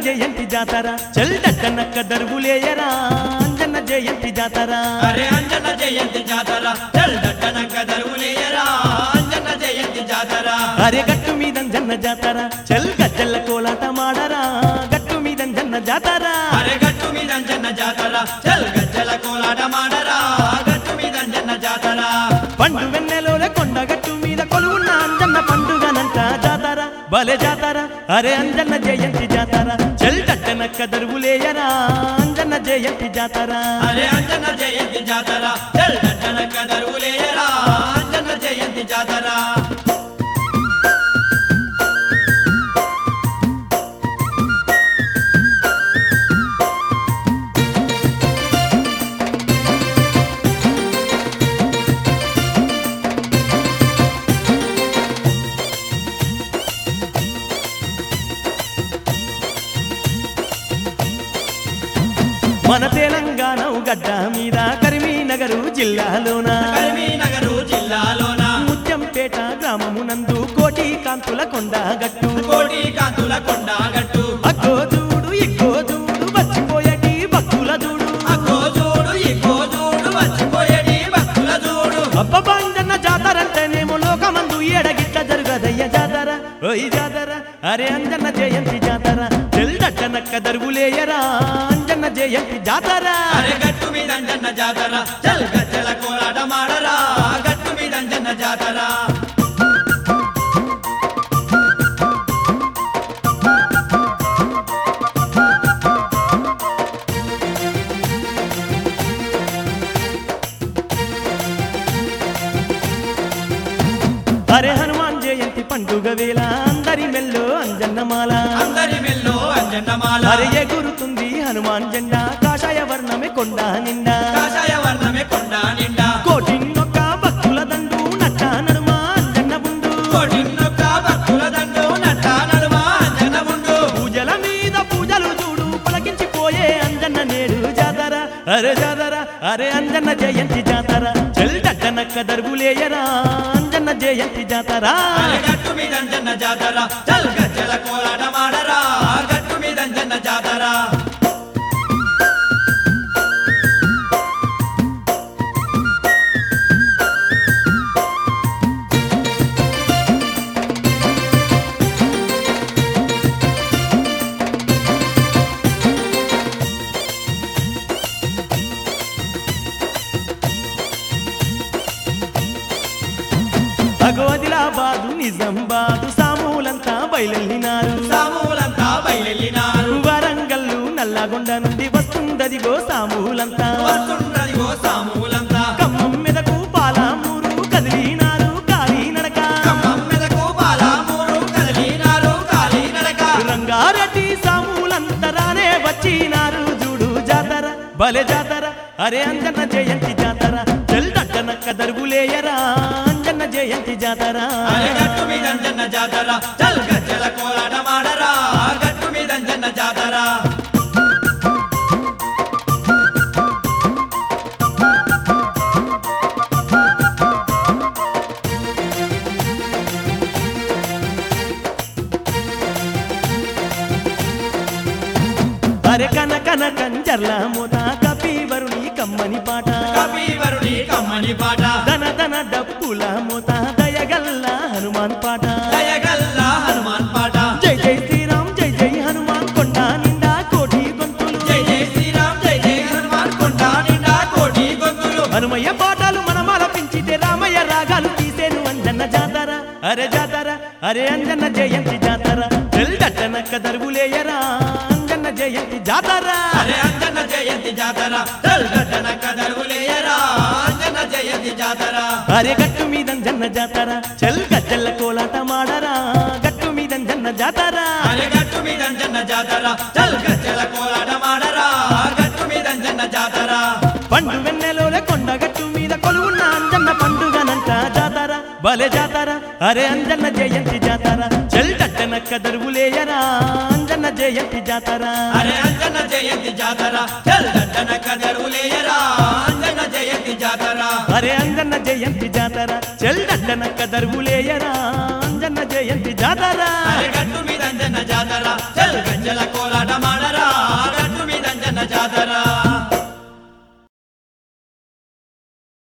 జయంతి జాతర చెల్డట్టనక్క దరువులేయరా అంజన్న జయంతి జాతర అరే అంజన జయంతి జాతర చల్దట్టన కదరులేయరా అంజన జయంతి జాతర అరే గట్టు మీద జన్న జాతర చెల్ గజ్జల్ల కోలాట మాడరా గట్టు మీద జన్న జాతర అరే గట్టు మీద అంజన జాతర చల్ గజ్జల కోలాట మాడరా గట్టు మీద అంజన జాతర పండు వెన్నెలోల కొండ గట్టు మీద కొలువున్న అంజన్న పండుగనంట జాతర భలే జాతర అరే అంజన్న జయంతి జాతర చెల్డట్టనక్క దరువులేయరా అంజన్న జయంతి జాతర అరే అంజన జయంతి జాతర చల్దట్టన కదరులేయరా అంజన జయంతి జాతర మన తెలంగాణ గడ్డ మీద కరీంనగరు జిల్లాలోన కరీంనగర్ జిల్లాలోన ముత్యంపేట గ్రామమునందు కోటి కాంతుల కొండ గట్టు కోటి కాంతుల కొండ గట్టు అక్కో చూడు ఇక్కో చూడు వచ్చిపోయేటి భక్తుల చూడు అక్కో చూడు ఇక్కో చూడు వచ్చిపోయేటి భక్తుల చూడు అబ్బబాంజన్న జాతరంటేనేమో లోకమందు ఏడగిట్ల జరుగదయ్య జాతర ఓయ్ జాతర అరే అంజన్న జయంతి జాతర చెల్దట్టనక్క దరువులేయరా అంజన్న జయంతి జాతర అరే గట్టు మీద అంజన్న జాతర చల్ గజ్జల కోలాట మాడరా గట్టు మీద అంజన్న జాతర అరే హనుమాన్ జయంతి పండుగ వేళ అందరి మెల్లో అంజన్నమాల అందరి మెల్లో అంజన్నమాల అరే ఎగురుతుంది హనుమాన్ జెండా కాషాయ వర్ణమే కొండ నిండా కాషాయ వర్ణమే కొండ నిండా కోటిన్నొక్క భక్తుల దండు నట్ట నడుమ అంజన్న బుండు కోటిన్నొక్క భక్తుల దండు నట్ట నడుమ అంజన ఉండు పూజల మీద పూజలు చూడు పలకించిపోయే అంజన్న నేడు జాతర అరే జాతర అరే అంజన్న జయంతి జాతర చెల్దట్టనక్క దర్గులేయరా అంజన్న జయంతి జాతర అరే గట్టు మీద అంజన్న జాతర చల్ గజ్జల కోలాట మాడరా గట్టు మీద అంజన్న జాతర అగోదిలాబాదు నిజామాబాదు సామూలంతా బయలునారు సామూలంతా బయలెళ్ళినారు వరంగల్లు నల్లగొండ నుండి వస్తుందదిగో సామూలంతా వస్తుంటది ఓ సామూలంతా ఖమ్మం మీదకు పాలామూరు కదిలినారు కాలి నడక ఖమ్మం మీదకు బాలామూరు కదిలినారు కాలి నడక రంగారెడ్డి సామూలంతరానే వచ్చినారు చూడు జాతర భలే జాతర అరే అంజన్న జయంతి జాతర చెల్దట్టనక్క దర్గులేయరా అంజన్న జయంతి జాతర అరే గట్టు మీద అంజన్న జాతర చల్ గజ్జల కోలాట మాడరా గట్టు మీద అంజన్న జాతర అరే కన కన కంజర్ల మోత కపీవరుని కమ్మని పాట కపీవరుడి కమ్మని పాట ధన ధన డప్పుల మోత దయగల్ల హనుమాన్ పాట దయగల్ల హనుమాన్ పాట జై జై శ్రీరామ్ జై జై హనుమాన్ కొండ నిండా కోటి గొంతులు జై జై శ్రీరామ్ జై జై హనుమాన్ కొండ నిండా కోటి గొంతులు హనుమయ్య పాటలు మనమాల పెంచితే రామయ్య రాగాలు తీసేను అంజన్న జాతర అరే జాతర అరే అంజన్న జయంతి జాతర చెల్దట్టనక్క దరువులేయరా అంజన్న జయంతి జాతర అరే అంజన్న జయంతి జాతర చల్ గడ్డన కదరులేయరా అంజన్న జయంతి జాతర అరే గట్టు మీద జన్న జాతర చెల్ గజ్జల్ల కోలాట మాడరా గట్టు మీద జన్న జాతర అరే గట్టు మీద అంజన్న జాతర చల్ గజ్జల కోలాట మాడరా గట్టు మీద అంజన్న జాతర పండు వెన్నెలోల కొండ గట్టు మీద కొలువున్న అంజన్న పండుగనంట జాతర భలే జాతర అరే అంజన్న జయంతి జాతర చెల్దట్టనక్క దరువులేయరా అంజన్న జయంతి జాతర అరే అంజన్న జయంతి జాతర చల్ గడ్డన కదరులేయరా అంజన్న జయంతి జాతర అరే అంజన్న జయంతి జాతర చెల్దట్టనక్క దరువులేయరా అంజన్న జయంతి జాతర అరే గట్టు మీద అంజన్న జాతర చల్ గజ్జల గజ్జల కోలాటమాడ